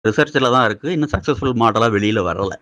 ரிசர்ச்சில் தான் இருக்குது இன்னும் சக்ஸஸ்ஃபுல் மாடலாக வெளியில் வரலை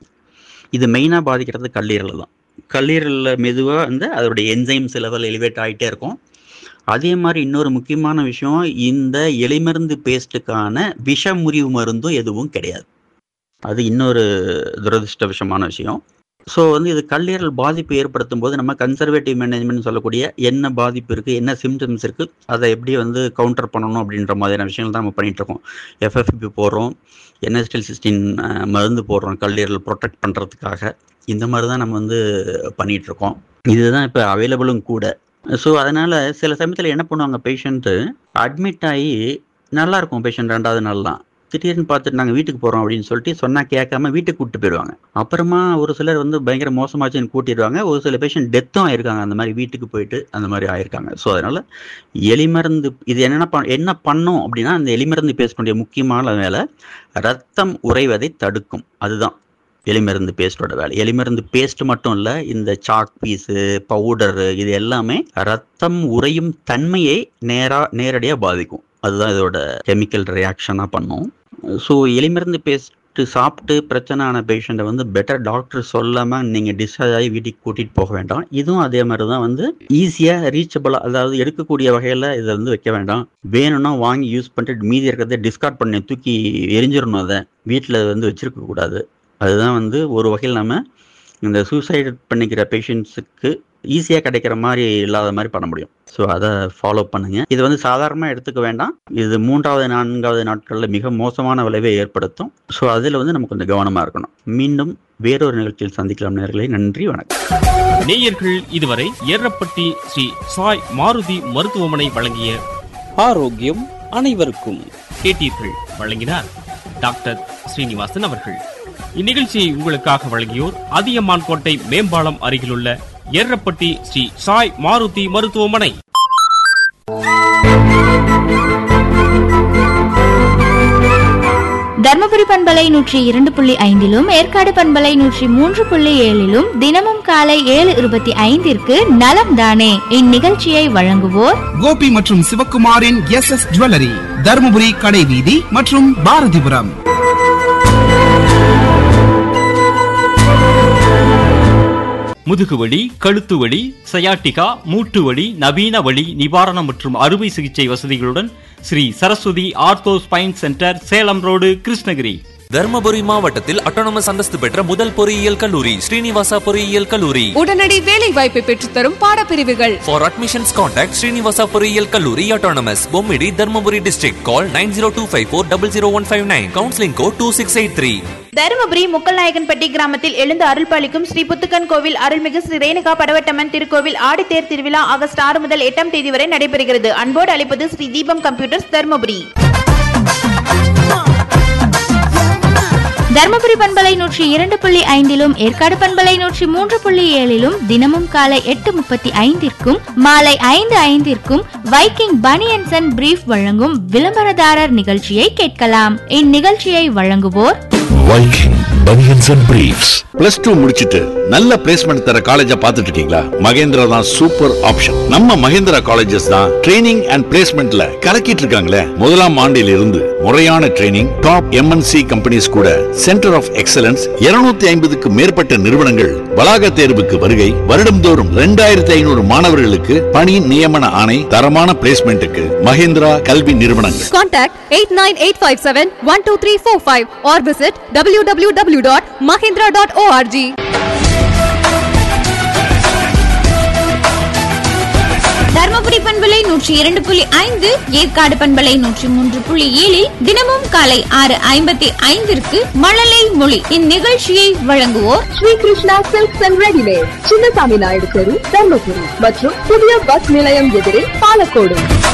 இது மெயினாக பாதிக்கிறது கல்லீரல் தான் கல்லீரலில் மெதுவாக வந்து அதோடைய என்சைம்ஸ் லெவல் எலிவேட் ஆகிட்டே இருக்கும் அதே மாதிரி இன்னொரு முக்கியமான விஷயம் இந்த எலிமருந்து பேஸ்ட்டுக்கான விஷ முறிவு மருந்தும் எதுவும் கிடையாது அது இன்னொரு துரதிருஷ்டவசமான விஷயம் ஸோ வந்து இது கல்லீரல் பாதிப்பு ஏற்படுத்தும் போது நம்ம கன்சர்வேட்டிவ் மேனேஜ்மெண்ட் சொல்லக்கூடிய என்ன பாதிப்பு இருக்குது என்ன சிம்டம்ஸ் இருக்குது அதை எப்படி வந்து கவுண்டர் பண்ணணும் அப்படின்ற மாதிரியான விஷயங்கள் தான் நம்ம பண்ணிகிட்டு இருக்கோம் எஃப்எஃப்பி போடுறோம் என்எஸ்டிஎல் சிக்ஸ்டீன் மருந்து போடுறோம் கல்லீரல் ப்ரொடெக்ட் பண்ணுறதுக்காக இந்த மாதிரி தான் நம்ம வந்து பண்ணிகிட்டு இருக்கோம் இதுதான் இப்போ அவைலபிளும் கூட ஸோ அதனால் சில சமயத்தில் என்ன பண்ணுவாங்க பேஷண்ட்டு அட்மிட் ஆகி நல்லா இருக்கும் பேஷண்ட் ரெண்டாவது நாள் தான் திடீர்னு பார்த்துட்டு நாங்கள் வீட்டுக்கு போகிறோம் அப்படின்னு சொல்லிட்டு சொன்னால் கேட்காம வீட்டுக்கு கூப்பிட்டு போயிடுவாங்க அப்புறமா ஒரு சிலர் வந்து பயங்கர மோசமாச்சுன்னு கூட்டிடுவாங்க ஒரு சில பேஷண்ட் டெத்தும் ஆயிருக்காங்க அந்த மாதிரி வீட்டுக்கு போயிட்டு அந்த மாதிரி ஆயிருக்காங்க ஸோ அதனால் எலிமருந்து இது என்னென்ன பண் என்ன பண்ணும் அப்படின்னா அந்த எலிமருந்து பேசக்கூடிய முக்கியமான வேலை ரத்தம் உறைவதை தடுக்கும் அதுதான் எலிமருந்து பேஸ்டோட வேலை எலிமருந்து பேஸ்ட் மட்டும் இல்லை இந்த சாக் பீஸு பவுடரு இது எல்லாமே ரத்தம் உறையும் தன்மையை நேராக நேரடியாக பாதிக்கும் அதுதான் இதோட கெமிக்கல் ரியாக்ஷனாக பண்ணும் ஸோ எலிமருந்து பேஸ்ட்டு சாப்பிட்டு பிரச்சனை ஆன பேஷண்ட்டை வந்து பெட்டர் டாக்டர் சொல்லாமல் நீங்கள் டிஸ்சார்ஜ் ஆகி வீட்டுக்கு கூட்டிகிட்டு போக வேண்டாம் இதுவும் அதே மாதிரி தான் வந்து ஈஸியாக ரீச்சபிளாக அதாவது எடுக்கக்கூடிய வகையில் இதை வந்து வைக்க வேண்டாம் வேணும்னா வாங்கி யூஸ் பண்ணிட்டு மீதி இருக்கிறத டிஸ்கார்ட் பண்ணி தூக்கி எரிஞ்சிடணும் அதை வீட்டில் வந்து வச்சுருக்க கூடாது அதுதான் வந்து ஒரு வகையில் நம்ம இந்த சூசைட் பண்ணிக்கிற பேஷண்ட்ஸுக்கு ஈஸியாக கிடைக்கிற மாதிரி இல்லாத மாதிரி பண்ண முடியும் ஸோ அதை ஃபாலோ பண்ணுங்க இது வந்து சாதாரணமாக எடுத்துக்க வேண்டாம் இது மூன்றாவது நான்காவது நாட்களில் மிக மோசமான விளைவை ஏற்படுத்தும் ஸோ அதில் வந்து நம்ம கொஞ்சம் கவனமாக இருக்கணும் மீண்டும் வேறொரு நிகழ்ச்சியில் சந்திக்கலாம் நேர்களை நன்றி வணக்கம் நேயர்கள் இதுவரை ஏரப்பட்டி ஸ்ரீ சாய் மாருதி மருத்துவமனை வழங்கிய ஆரோக்கியம் அனைவருக்கும் கேட்டீர்கள் வழங்கினார் டாக்டர் ஸ்ரீனிவாசன் அவர்கள் இந்நிகழ்ச்சியை உங்களுக்காக வழங்கியோர் அதியமான் கோட்டை மேம்பாலம் அருகிலுள்ள ஏரப்பட்டி ஸ்ரீ சாய் மாருதி மருத்துவமனை தர்மபுரி பண்பலை நூற்றி இரண்டு புள்ளி ஐந்திலும் ஏற்காடு பண்பலை நூற்றி மூன்று புள்ளி ஏழிலும் தினமும் காலை ஏழு இருபத்தி ஐந்திற்கு நலம் தானே இந்நிகழ்ச்சியை வழங்குவோர் கோபி மற்றும் சிவக்குமாரின் எஸ் எஸ் ஜுவல்லரி தருமபுரி கடை வீதி மற்றும் பாரதிபுரம் முதுகுவலி கழுத்து வலி சயாட்டிகா மூட்டு வலி நவீன வலி நிவாரணம் மற்றும் அறுவை சிகிச்சை வசதிகளுடன் Sri Saraswathi ortho spine centre Salem road Krishnagiri Dharmapuri மாவட்டத்தில் அட்டானமஸ் அந்தஸ்து பெற்ற முதல் பொறியியல் கல்லூரி ஸ்ரீனிவாசா பொறியியல் கல்லூரி உடனடி வேலை வாய்ப்பை பெற்றுத்தரும் பாடப்பிரிவுகள் ஃபார் அட்மிஷன்ஸ் கான்டாக்ட் ஸ்ரீனிவாசா பொறியியல் கல்லூரி autonomous Bommidi Dharmapuri district call nine zero two five four double zero one five nine counselling code two six eight three Dharmapuri Mukkalnayakkanpatti கிராமத்தில் எழுந்து அருள்பாலிக்கும் ஸ்ரீ புத்துக்கன் கோவில் அருள்மிகு ஸ்ரீ ரேணுகா படவட்டம்மன் திருக்கோவில் ஆடித்தேர் திருவிழா ஆகஸ்ட் ஆறு முதல் எட்டாம் தேதி வரை நடைபெறுகிறது அன்போடு அளிப்பது ஸ்ரீ தீபம் கம்ப்யூட்டர்ஸ் தருமபுரி தர்மபுரி பண்பலை நூற்றி இரண்டு புள்ளி ஐந்திலும் ஏற்காடு பண்பலை நூற்றி மூன்று புள்ளி ஏழிலும் தினமும் காலை எட்டு முப்பத்தி ஐந்திற்கும் மாலை ஐந்து ஐந்திற்கும் வைக்கிங் பனியன்சன் அண்ட் பிரீஃப் வழங்கும் விளம்பரதாரர் நிகழ்ச்சியை கேட்கலாம் இந்நிகழ்ச்சியை வழங்குவோர் Viking Bunions and Briefs. Plus two முடிச்சிட்டு நல்ல பிளேஸ்மெண்ட் தர காலேஜா பார்த்துட்டு இருக்கீங்களா மகேந்திரா தான் சூப்பர் ஆப்ஷன் நம்ம மகேந்திரா காலேஜஸ் தான் ட்ரைனிங் அண்ட் பிளேஸ்மெண்ட்ல கலக்கிட்டு இருக்காங்களே முதலாம் ஆண்டில் இருந்து முறையான ட்ரைனிங் டாப் எம்என்சி கம்பெனிஸ் கூட சென்டர் ஆஃப் எக்ஸலன்ஸ் 250 ஐம்பதுக்கு மேற்பட்ட நிறுவனங்கள் வளாக தேர்வுக்கு வருகை வருடம்தோறும் ரெண்டாயிரத்தி ஐநூறு மாணவர்களுக்கு பணி நியமன ஆணை தரமான பிளேஸ்மெண்ட்டுக்கு மகேந்திரா கல்வி நிறுவனங்கள் Contact 89857-12345 or visit www.mahindra.org. Dharmapuri பண்பலை நூற்றி இரண்டு புள்ளி ஐந்து ஏற்காடு பண்பலை நூற்றி மூன்று புள்ளி ஏழில் தினமும் காலை ஆறு ஐம்பத்தி ஐந்திற்கு மழலை மொழி இந்நிகழ்ச்சியை வழங்குவோர் Sri Krishna silks and readymade Chinnasamy Naidu தெரு தர்மபுரி மற்றும் புதிய பஸ் நிலையம் எதிரே பாலக்கோடு